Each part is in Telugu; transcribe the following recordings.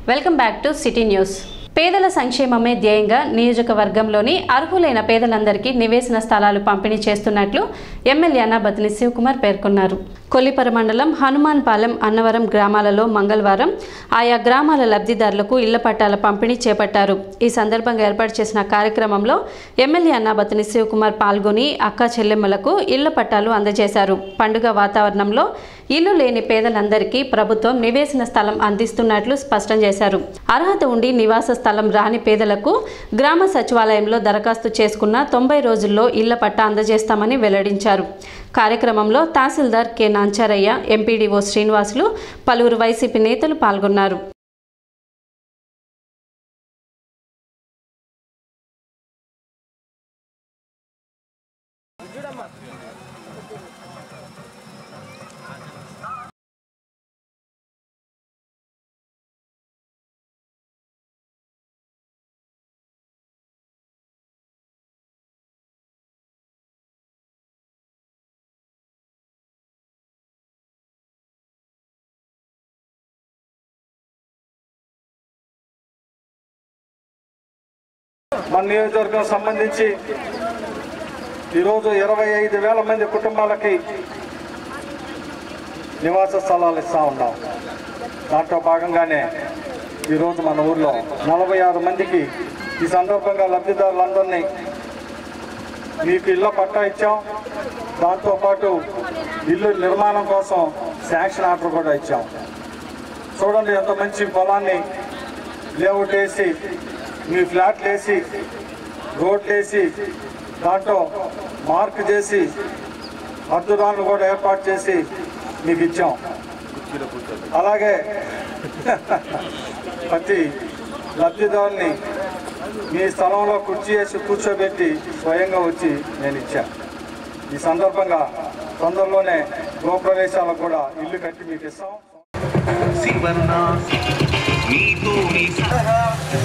welcome back to city news పేదల సంక్షేమమే ధ్యేయంగా నియోజకవర్గంలోని అర్హులైన పేదలందరికీ నివేశన స్థలాలు పంపిణీ చేస్తున్నట్లు ఎమ్మెల్యే అన్నాబతిని శివకుమార్ పేర్కొన్నారు కొల్లిపర మండలం హనుమాన్పాలెం అన్నవరం గ్రామాలలో మంగళవారం ఆయా గ్రామాల లబ్ధిదారులకు ఇళ్ల పట్టాల పంపిణీ చేపట్టారు ఈ సందర్భంగా ఏర్పాటు చేసిన కార్యక్రమంలో ఎమ్మెల్యే అన్నాబతిని శివకుమార్ పాల్గొని అక్క చెల్లెమ్మలకు ఇళ్ల పట్టాలు అందజేశారు పండుగ వాతావరణంలో ఇల్లు లేని పేదలందరికీ ప్రభుత్వం నివేశన స్థలం అందిస్తున్నట్లు స్పష్టం చేశారు అర్హత ఉండి నివాస స్థలం రాని పేదలకు గ్రామ సచివాలయంలో దరఖాస్తు చేసుకున్న తొంభై రోజుల్లో ఇళ్ల పట్టా అందజేస్తామని వెల్లడించారు కార్యక్రమంలో తహసీల్దార్ కె నాంచారయ్య ఎంపీడీఓ శ్రీనివాసులు పలువురు వైసీపీ నేతలు పాల్గొన్నారు మన నియోజకవర్గం సంబంధించి ఈరోజు ఇరవై ఐదు వేల మంది కుటుంబాలకి నివాస స్థలాలు ఇస్తా ఉన్నాం దాంట్లో భాగంగానే ఈరోజు మన ఊర్లో నలభై ఆరు మందికి ఈ సందర్భంగా లబ్ధిదారులందరినీ మీకు ఇళ్ళ పట్టా ఇచ్చాం దాంతోపాటు ఇల్లు నిర్మాణం కోసం శాంక్షన్ ఆర్డర్ కూడా ఇచ్చాం చూడండి ఎంత మంచి పొలాన్ని లేఅవుట్ వేసి మీ ఫ్లాట్లు వేసి రోడ్లు వేసి దాంట్లో మార్క్ చేసి అద్దురాలను కూడా ఏర్పాటు చేసి మీకు ఇచ్చాం అలాగే ప్రతి లబ్ధిదారుని మీ స్థలంలో కుర్చీ వేసి కూర్చోబెట్టి స్వయంగా వచ్చి నేను ఇచ్చాను ఈ సందర్భంగా తొందరలోనే గృహప్రవేశాలకు కూడా ఇల్లు కట్టి మీకు ఇస్తాం శివన్న నీతో నీ సహా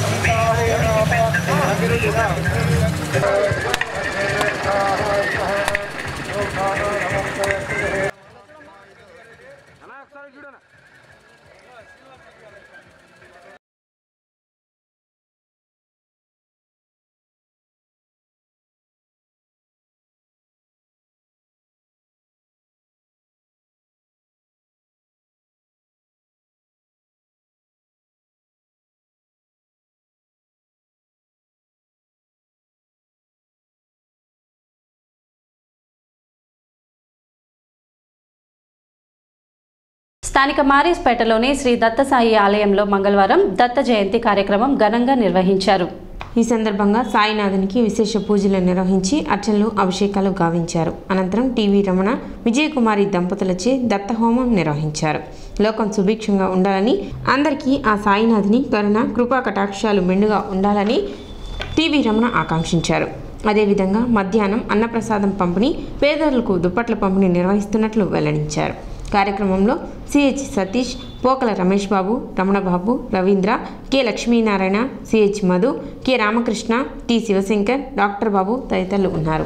స్థానిక మారీస్పేటలోని శ్రీ దత్తసాయి ఆలయంలో మంగళవారం దత్త జయంతి కార్యక్రమం ఘనంగా నిర్వహించారు ఈ సందర్భంగా సాయినాథునికి విశేష పూజలు నిర్వహించి అర్చనలు అభిషేకాలు గావించారు అనంతరం టీవీ రమణ విజయకుమారి దంపతులచే దత్తహోమం నిర్వహించారు లోకం సుభిక్షంగా ఉండాలని అందరికీ ఆ సాయినాథుని కరుణ కృపా కటాక్షాలు మెండుగా ఉండాలని టీవీ రమణ ఆకాంక్షించారు అదేవిధంగా మధ్యాహ్నం అన్నప్రసాదం పంపిణీ పేదలకు దుప్పట్ల పంపిణీ నిర్వహిస్తున్నట్లు వెల్లడించారు కార్యక్రమంలో CH Satish Pokala Ramesh Babu Ramanababu Ravindra K Lakshminarayana CH Madhu K Ramakrishna T Sivashankar doctor Babu తదితరులు ఉన్నారు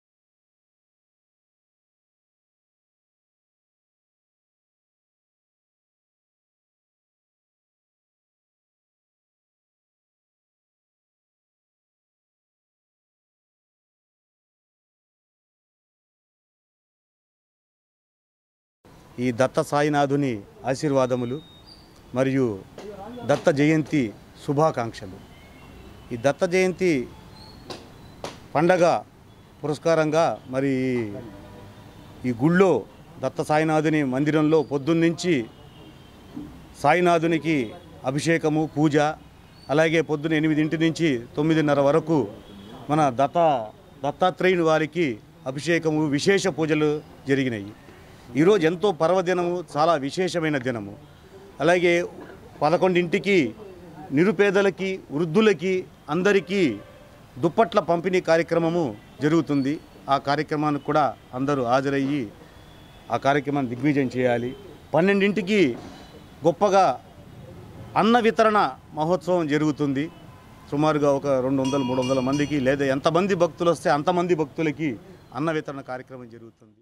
ఈ దత్త సాయినాథుని ఆశీర్వాదములు మరియు దత్త జయంతి శుభాకాంక్షలు ఈ దత్త జయంతి పండగ పురస్కారంగా మరి ఈ గుళ్ళో దత్త సాయినాథుని మందిరంలో పొద్దున్నుంచి సాయినాథునికి అభిషేకము పూజ అలాగే పొద్దున ఎనిమిదింటి నుంచి తొమ్మిదిన్నర వరకు మన దత్త దత్తాత్రేయుని వారికి అభిషేకము విశేష పూజలు జరిగినాయి ఈరోజు ఎంతో పర్వదినము చాలా విశేషమైన దినము అలాగే పదకొండింటికి నిరుపేదలకి వృద్ధులకి అందరికీ దుప్పట్ల పంపిణీ కార్యక్రమము జరుగుతుంది ఆ కార్యక్రమానికి కూడా అందరూ హాజరయ్యి ఆ కార్యక్రమాన్ని దిగ్విజయం చేయాలి పన్నెండింటికి గొప్పగా అన్న వితరణ మహోత్సవం జరుగుతుంది సుమారుగా ఒక రెండు వందలు మూడు వందల మందికి లేదా ఎంతమంది భక్తులు వస్తే అంతమంది భక్తులకి అన్న వితరణ కార్యక్రమం జరుగుతుంది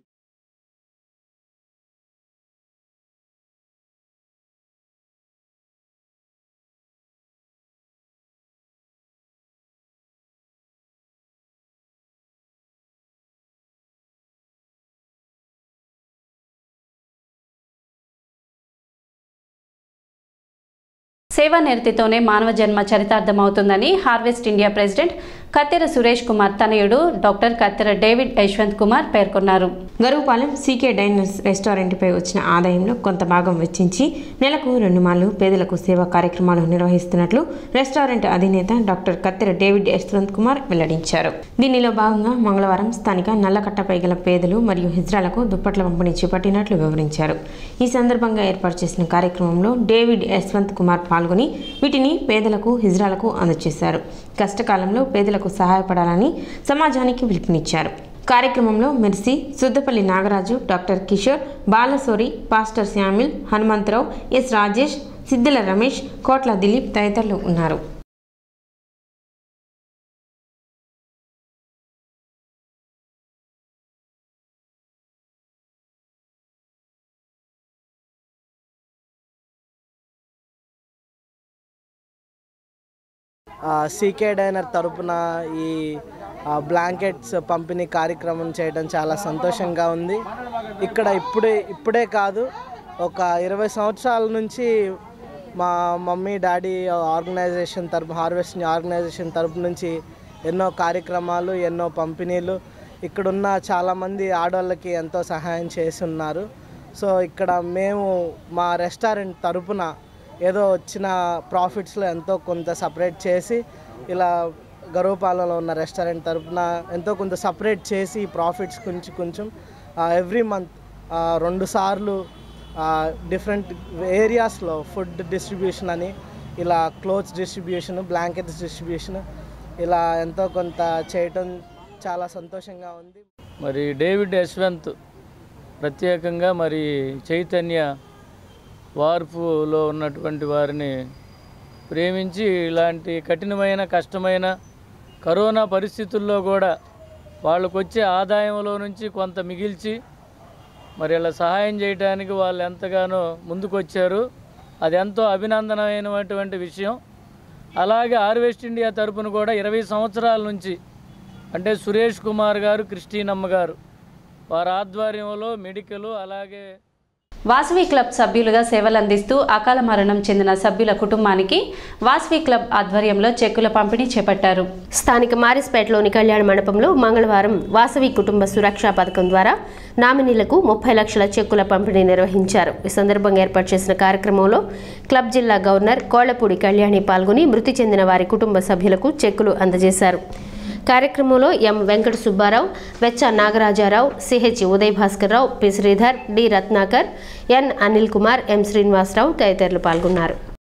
సేవానిరతితోనే మానవ జన్మ చరితార్థమవుతుందని హార్వెస్ట్ ఇండియా ప్రెసిడెంట్ కత్తెర సురేష్ కుమార్ తనయుడు డాక్టర్ కత్తెర డేవిడ్ యశ్వంత్ కుమార్ పేర్కొన్నారు గరువుపాలెం సీకే డైనర్స్ రెస్టారెంట్పై వచ్చిన ఆదాయంలో కొంత భాగం వెచ్చించి నెలకు రెండు మార్లు పేదలకు సేవా కార్యక్రమాలు నిర్వహిస్తున్నట్లు రెస్టారెంట్ అధినేత డాక్టర్ కత్తెర డేవిడ్ యశ్వంత్ కుమార్ వెల్లడించారు దీనిలో భాగంగా మంగళవారం స్థానిక నల్లకట్టపై గల పేదలు మరియు హిజ్రాలకు దుప్పట్ల పంపిణీ చేపట్టినట్లు వివరించారు ఈ సందర్భంగా ఏర్పాటు చేసిన కార్యక్రమంలో డేవిడ్ యశ్వంత్ కుమార్ పాల్గొని వీటిని పేదలకు హిజ్రాలకు అందజేశారు కష్టకాలంలో పేదలకు సహాయపడాలని సమాజానికి పిలుపునిచ్చారు కార్యక్రమంలో Mercy Suddapalli Nagaraju doctor Kishore Balasouri pastor Shyamil Hanumantharao S Rajesh Siddila Ramesh Kotla Dilip తదితరులు ఉన్నారు సీకే డైనర్ తరపున ఈ ఆ, బ్లాంకెట్స్ పంపిణీ కార్యక్రమం చేయడం చాలా సంతోషంగా ఉంది ఇక్కడ ఇప్పుడే ఇప్పుడే కాదు ఒక ఇరవై సంవత్సరాల నుంచి మా మమ్మీ డాడీ ఆర్గనైజేషన్ తరపు హార్వెస్ట్ ఆర్గనైజేషన్ తరపు నుంచి ఎన్నో కార్యక్రమాలు ఎన్నో పంపిణీలు ఇక్కడున్న చాలామంది ఆడవాళ్ళకి ఎంతో సహాయం చేస్తున్నారు సో ఇక్కడ మేము మా రెస్టారెంట్ తరపున ఏదో వచ్చిన ప్రాఫిట్స్లో ఎంతో కొంత సపరేట్ చేసి ఇలా గర్వపాలెంలో ఉన్న రెస్టారెంట్ తరపున ఎంతో కొంత సపరేట్ చేసి ఈ ప్రాఫిట్స్ కొంచెం కొంచెం ఎవ్రీ మంత్ రెండు సార్లు డిఫరెంట్ ఏరియాస్లో ఫుడ్ డిస్ట్రిబ్యూషన్ అని ఇలా క్లోత్స్ డిస్ట్రిబ్యూషన్ బ్లాంకెట్స్ డిస్ట్రిబ్యూషన్ ఇలా ఎంతో కొంత చేయటం చాలా సంతోషంగా ఉంది మరి డేవిడ్ యశ్వంత్ ప్రత్యేకంగా మరి చైతన్య వార్పులో ఉన్నటువంటి వారిని ప్రేమించి ఇలాంటి కఠినమైన కష్టమైన కరోనా పరిస్థితుల్లో కూడా వాళ్ళకు వచ్చే ఆదాయంలో నుంచి కొంత మిగిల్చి మరి ఇలా సహాయం చేయడానికి వాళ్ళు ఎంతగానో ముందుకొచ్చారు అది ఎంతో అభినందనమైనటువంటి విషయం అలాగే హార్వెస్ట్ ఇండియా తరపున కూడా ఇరవై సంవత్సరాల నుంచి అంటే సురేష్ కుమార్ గారు క్రిస్టీనమ్మ గారు వారి ఆధ్వర్యంలో మెడికల్ అలాగే వాసవి క్లబ్ సభ్యులుగా సేవలందిస్తూ అకాల మరణం చెందిన సభ్యుల కుటుంబానికి వాసవి క్లబ్ ఆధ్వర్యంలో చెక్కుల పంపిణీ చేపట్టారు స్థానిక మారిస్పేటలోని కళ్యాణ మండపంలో మంగళవారం వాసవి కుటుంబ సురక్షా పథకం ద్వారా నామినీలకు ముప్పై లక్షల చెక్కుల పంపిణీ నిర్వహించారు ఈ సందర్భంగా ఏర్పాటు చేసిన కార్యక్రమంలో క్లబ్ జిల్లా గవర్నర్ కోళ్లపూడి కళ్యాణి పాల్గొని మృతి చెందిన వారి కుటుంబ సభ్యులకు చెక్కులు అందజేశారు కార్యక్రమంలో M Venkata Subbarao Vecha Nagarajarao CH Uday Bhaskar Rao P Sridhar D Ratnakar N Anil Kumar M Srinivasarao తదితరులు పాల్గొన్నారు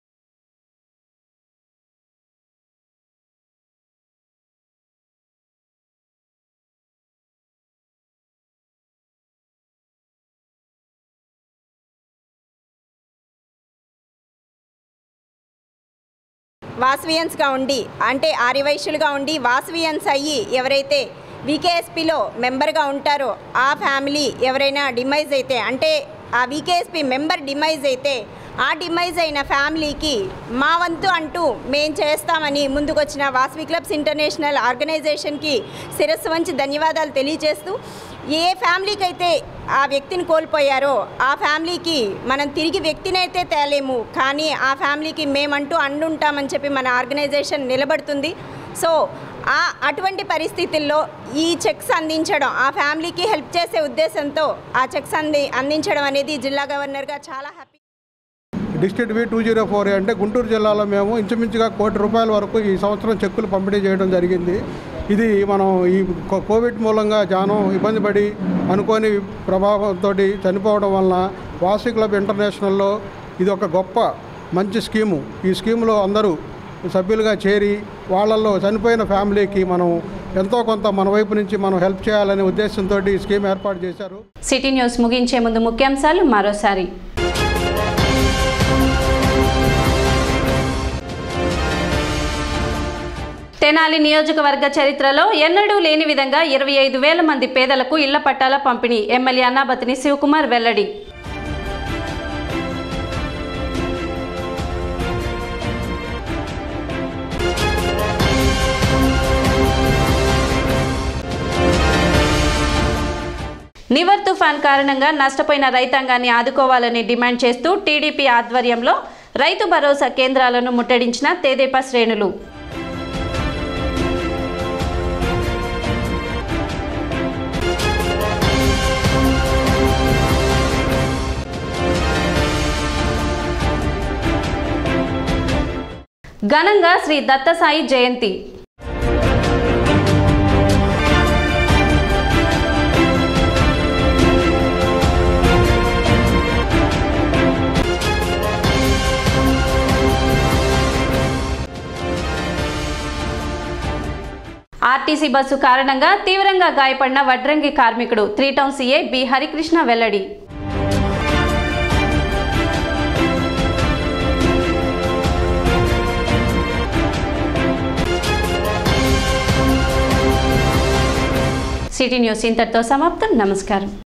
వాసవియన్స్గా ఉండి అంటే ఆర్యవైశ్యులుగా ఉండి వాసవియన్స్ అయ్యి ఎవరైతే వికేఎస్పిలో మెంబర్గా ఉంటారో ఆ ఫ్యామిలీ ఎవరైనా డిమైజ్ అయితే అంటే ఆ వికేఎస్పి మెంబర్ డిమైజ్ అయితే ఆ డిమైజ్ అయిన ఫ్యామిలీకి మా వంతు అంటూ మేం చేస్తామని ముందుకొచ్చిన వాసవి క్లబ్స్ ఇంటర్నేషనల్ ఆర్గనైజేషన్కి శిరస్సు వంచి ధన్యవాదాలు తెలియజేస్తూ ఏ ఫ్యామిలీకి అయితే ఆ వ్యక్తిని కోల్పోయారో ఆ ఫ్యామిలీకి మనం తిరిగి వ్యక్తినైతే తేలేము కానీ ఆ ఫ్యామిలీకి మేమంటూ అండుంటామని చెప్పి మన ఆర్గనైజేషన్ నిలబడుతుంది సో ఆ అటువంటి పరిస్థితుల్లో ఈ చెక్స్ అందించడం ఆ ఫ్యామిలీకి హెల్ప్ చేసే ఉద్దేశంతో ఆ చెక్స్ అంది అందించడం అనేది జిల్లా గవర్నర్గా చాలా happy district V two zero four అంటే గుంటూరు జిల్లాలో మేము ఇంచుమించుగా కోటి రూపాయల వరకు ఈ సంవత్సరం చెక్కులు పంపిణీ చేయడం జరిగింది ఇది మనం ఈ కో- కోవిడ్ మూలంగా చాలా ఇబ్బంది పడి అనుకోని ప్రభావంతో చనిపోవడం వలన వాసవి క్లబ్ ఇంటర్నేషనల్లో ఇది ఒక గొప్ప మంచి స్కీము ఈ స్కీములో అందరూ సభ్యులుగా చేరి వాళ్ళల్లో చనిపోయిన ఫ్యామిలీకి మనం ఎంతో కొంత మన వైపు నుంచి మనం హెల్ప్ చేయాలనే ఉద్దేశంతో ఈ స్కీమ్ ఏర్పాటు చేశారు సిటీ న్యూస్ ముగించే ముందు ముఖ్యాంశాలు మరోసారి తెనాలి నియోజకవర్గ చరిత్రలో ఎన్నడూ లేని విధంగా ఇరవై ఐదు వేల మంది పేదలకు ఇళ్ల పట్టాల పంపిణీ ఎమ్మెల్యే అన్నాబతిని శివకుమార్ వెల్లడి నివర్ తుఫాన్ కారణంగా నష్టపోయిన రైతాంగాన్ని ఆదుకోవాలని డిమాండ్ చేస్తూ టీడీపీ ఆధ్వర్యంలో రైతు భరోసా కేంద్రాలను ముట్టడించిన తేదేపా శ్రేణులు ఘనంగా శ్రీ దత్తసాయి జయంతి ఆర్టీసీ బస్సు కారణంగా తీవ్రంగా గాయపడిన వడ్రంగి కార్మికుడు three town CA B Harikrishna వెల్లడి సిటీ న్యూస్ ఇంతటితో సమాప్తం నమస్కారం